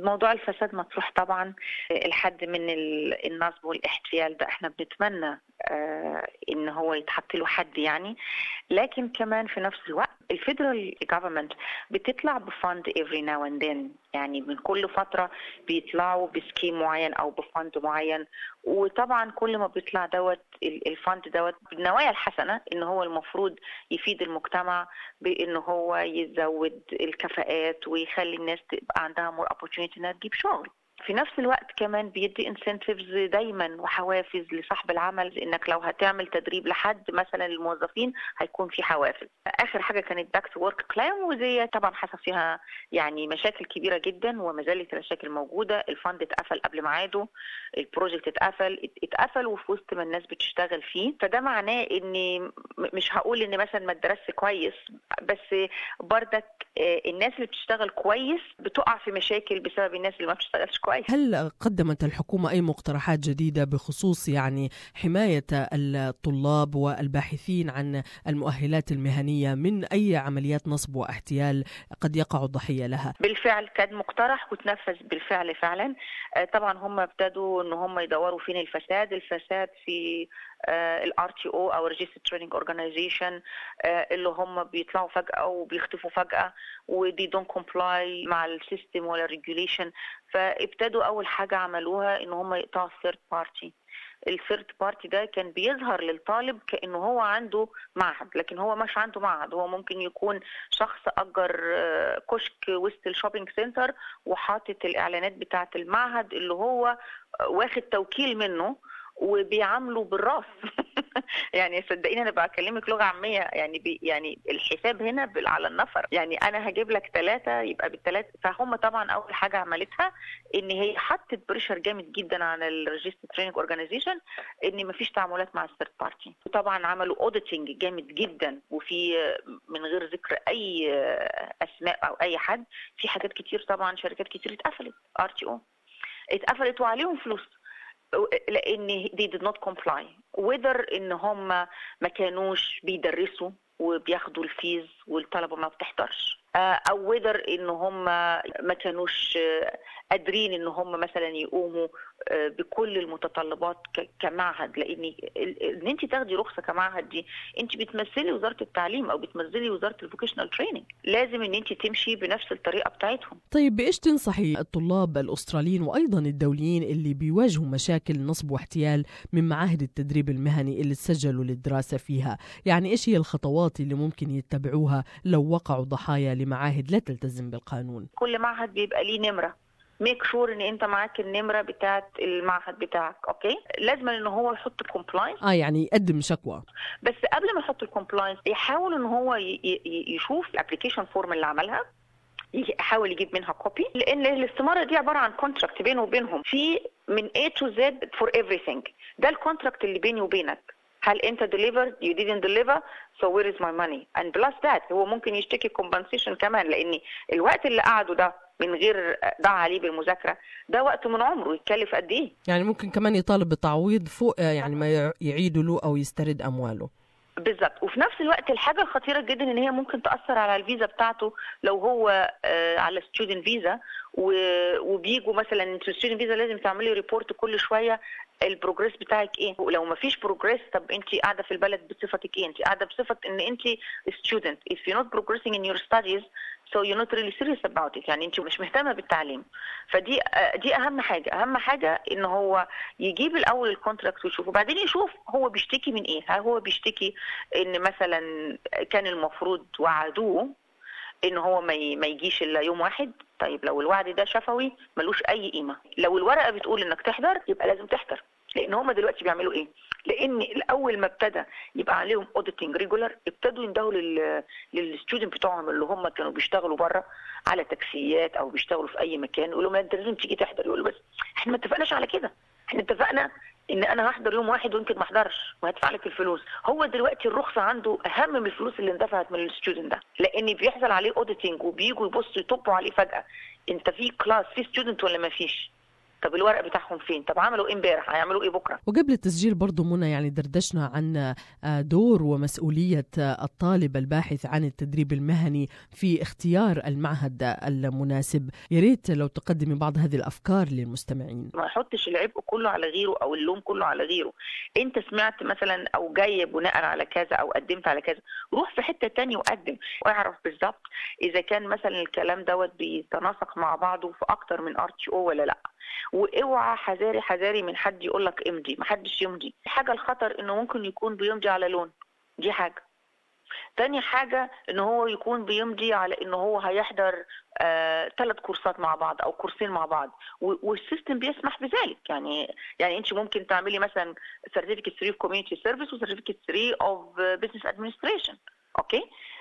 موضوع الفساد مطروح طبعا الحد من النصب والاحتيال ده احنا بنتمنى آه ان هو يتحط له حد يعني لكن كمان في نفس الوقت الفيدرال جفرمنت بتطلع بفند every now and then يعني من كل فتره بيطلعوا بسكيم معين او بفند معين وطبعا كل ما بيطلع دوت الفند دوت بالنوايا الحسنه ان هو المفروض يفيد المجتمع بان هو يزود الكفاءات ويخلي الناس تبقى عندها مور opportunity انها تجيب شغل في نفس الوقت كمان بيدي انسنتيفز دايما وحوافز لصاحب العمل انك لو هتعمل تدريب لحد مثلا للموظفين هيكون في حوافز اخر حاجه كانت باك تو ورك كلام ودي طبعا حصل فيها يعني مشاكل كبيره جدا وما زالت المشاكل موجوده الفند اتقفل قبل ميعاده البروجكت اتقفل اتقفل وفي وسط ما الناس بتشتغل فيه فده معناه ان مش هقول ان مثلا ما اتدرسش كويس بس بردك الناس اللي بتشتغل كويس بتقع في مشاكل بسبب الناس اللي ما بتشتغلش كويس هل قدمت الحكومة أي مقترحات جديدة بخصوص يعني حماية الطلاب والباحثين عن المؤهلات المهنية من أي عمليات نصب واحتيال قد يقعوا ضحية لها بالفعل كان مقترح وتنفذ بالفعل فعلا طبعا هم ابتدوا ان هم يدوروا فين الفساد الفساد في الار تي او او ريجستر تريننج اورجانيزيشن اللي هم بيطلعوا فجاه وبيختفوا فجاه ودي دون كومبلاي مع السيستم ولا الريجوليشن فابتدوا اول حاجه عملوها ان هم يقطعوا الثيرد بارتي الثيرد بارتي ده كان بيظهر للطالب كانه هو عنده معهد لكن هو مش عنده معهد هو ممكن يكون شخص اجر كشك وسط الشوبينج سنتر وحاطط الاعلانات بتاعه المعهد اللي هو واخد توكيل منه وبيعاملوا بالراس يعني صدقيني انا بكلمك لغه عاميه يعني بي يعني الحساب هنا على النفر يعني انا هجيب لك ثلاثه يبقى بالثلاثه فهم طبعا اول حاجه عملتها ان هي حطت بريشر جامد جدا على الريجستر تريننج اورجانيزيشن ان مفيش تعاملات مع الثيرد بارتي وطبعا عملوا اوديتنج جامد جدا وفي من غير ذكر اي اسماء او اي حد في حاجات كتير طبعا شركات كتير اتقفلت ار تي او اتقفلت وعليهم فلوس لان they did not comply whether ان هم ما كانوش بيدرسوا وبياخدوا الفيز والطلبه ما بتحضرش او وذر ان هم ما كانوش قادرين ان هم مثلا يقوموا بكل المتطلبات كمعهد لان ان انت تاخدي رخصه كمعهد دي انت بتمثلي وزاره التعليم او بتمثلي وزاره الفوكيشنال تريننج لازم ان انت تمشي بنفس الطريقه بتاعتهم طيب بايش تنصحي الطلاب الاستراليين وايضا الدوليين اللي بيواجهوا مشاكل نصب واحتيال من معاهد التدريب المهني اللي تسجلوا للدراسه فيها يعني ايش هي الخطوات اللي ممكن يتبعوها لو وقعوا ضحايا لمعاهد لا تلتزم بالقانون كل معهد بيبقى ليه نمره ميك شور ان انت معاك النمره بتاعت المعهد بتاعك اوكي لازم ان هو يحط كومبلاينس اه يعني يقدم شكوى بس قبل ما يحط الكومبلاينس يحاول ان هو يشوف الابلكيشن فورم اللي عملها يحاول يجيب منها كوبي لان الاستماره دي عباره عن كونتراكت بينه وبينهم في من A to Z for everything ده الكونتراكت اللي بيني وبينك هل انت delivered you didn't deliver so where is my money and plus that هو ممكن يشتكي compensation كمان لان الوقت اللي قعده ده من غير ضاع عليه بالمذاكره ده وقت من عمره يتكلف قد ايه يعني ممكن كمان يطالب بتعويض فوق يعني ما يعيدوا له او يسترد امواله بالظبط وفي نفس الوقت الحاجه الخطيره جدا ان هي ممكن تاثر على الفيزا بتاعته لو هو على ستودنت فيزا وبيجوا مثلا انت ستودنت فيزا لازم تعملي ريبورت كل شويه البروجريس بتاعك ايه ولو ما فيش بروجريس طب انت قاعده في البلد بصفتك ايه انت قاعده بصفه ان انت ستودنت if you're not progressing in your studies so you're not really serious about it يعني انت مش مهتمه بالتعليم فدي دي اهم حاجه اهم حاجه ان هو يجيب الاول الكونتراكت ويشوف وبعدين يشوف هو بيشتكي من ايه هل هو بيشتكي ان مثلا كان المفروض وعدوه ان هو ما ما يجيش الا يوم واحد طيب لو الوعد ده شفوي ملوش اي قيمه لو الورقه بتقول انك تحضر يبقى لازم تحضر لان هم دلوقتي بيعملوا ايه لان الاول ما ابتدى يبقى عليهم اوديتنج ريجولار ابتدوا يندهوا لل للستودنت بتوعهم اللي هم كانوا بيشتغلوا بره على تاكسيات او بيشتغلوا في اي مكان يقولوا لهم انت لازم تيجي تحضر يقولوا بس احنا ما اتفقناش على كده احنا اتفقنا ان انا هحضر يوم واحد ويمكن ما احضرش وهدفع لك الفلوس هو دلوقتي الرخصه عنده اهم من الفلوس اللي اندفعت من الستودنت ده لان بيحصل عليه اوديتنج وبييجوا يبصوا يطبوا عليه فجاه انت في كلاس في ستودنت ولا ما فيش طب الورق بتاعهم فين طب عملوا ايه امبارح هيعملوا ايه بكره وقبل التسجيل برضو منى يعني دردشنا عن دور ومسؤولية الطالب الباحث عن التدريب المهني في اختيار المعهد المناسب يا ريت لو تقدمي بعض هذه الأفكار للمستمعين ما يحطش العبء كله على غيره او اللوم كله على غيره انت سمعت مثلا او جاي بناء على كذا او قدمت على كذا روح في حته تانية وقدم واعرف بالظبط اذا كان مثلا الكلام دوت بيتناسق مع بعضه في اكتر من ار تي او ولا لا واوعى حذاري حذاري من حد يقول لك امضي ما حدش يمضي حاجه الخطر انه ممكن يكون بيمضي على لون دي حاجه تاني حاجة ان هو يكون بيمضي على ان هو هيحضر ثلاث آه كورسات مع بعض او كورسين مع بعض والسيستم بيسمح بذلك يعني يعني انت ممكن تعملي مثلا سيرتيفيكت 3 اوف كوميونتي سيرفيس وسيرتيفيكت 3 اوف بزنس ادمنستريشن اوكي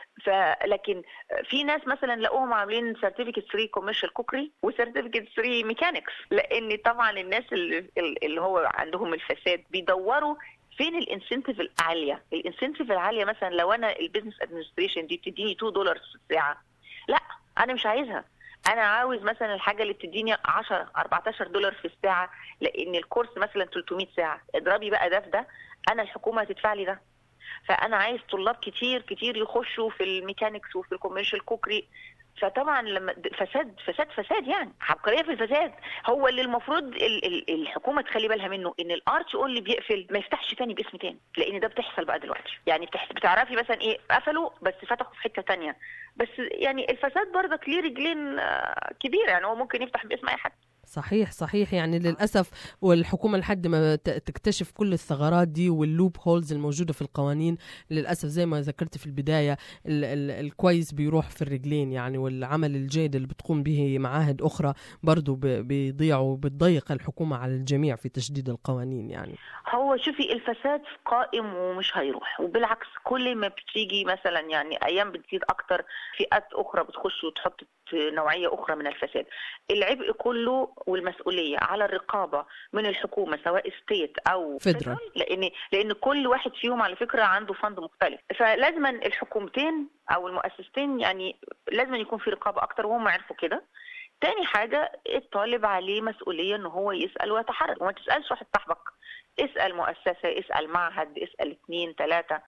فلكن في ناس مثلا لقوهم عاملين سيرتيفيكت 3 كوميرشال كوكري وسيرتيفيكت 3 ميكانكس لان طبعا الناس اللي, اللي هو عندهم الفساد بيدوروا فين الانسنتيف العاليه الانسنتيف العاليه مثلا لو انا البيزنس ادمنستريشن دي بتديني 2 دولار في الساعه لا انا مش عايزها انا عاوز مثلا الحاجه اللي بتديني 10 14 دولار في الساعه لان الكورس مثلا 300 ساعه اضربي بقى ده في ده انا الحكومه هتدفع لي ده فانا عايز طلاب كتير كتير يخشوا في الميكانيكس وفي الكوميرشال كوكري فطبعا لما فساد فساد فساد يعني عبقريه في الفساد هو اللي المفروض ال ال الحكومه تخلي بالها منه ان الار تي او اللي بيقفل ما يفتحش تاني باسم تاني لان ده بتحصل بقى دلوقتي يعني بتعرفي مثلا ايه قفلوا بس فتحوا في حته تانية بس يعني الفساد برضك ليه رجلين كبيره يعني هو ممكن يفتح باسم اي حد صحيح صحيح يعني للاسف والحكومه لحد ما تكتشف كل الثغرات دي واللوب هولز الموجوده في القوانين للاسف زي ما ذكرت في البدايه ال ال الكويس بيروح في الرجلين يعني والعمل الجيد اللي بتقوم به معاهد اخرى برضه بيضيع وبتضيق الحكومه على الجميع في تشديد القوانين يعني هو شوفي الفساد قائم ومش هيروح وبالعكس كل ما بتيجي مثلا يعني ايام بتزيد اكتر فئات اخرى بتخش وتحط نوعيه اخرى من الفساد العبء كله والمسؤوليه على الرقابه من الحكومه سواء ستيت او فدرال لان لان كل واحد فيهم على فكره عنده فند مختلف فلازما الحكومتين او المؤسستين يعني لازم يكون في رقابه اكتر وهم عرفوا كده تاني حاجة الطالب عليه مسؤولية ان هو يسأل ويتحرك وما تسألش واحد صاحبك اسأل مؤسسة اسأل معهد اسأل اثنين ثلاثة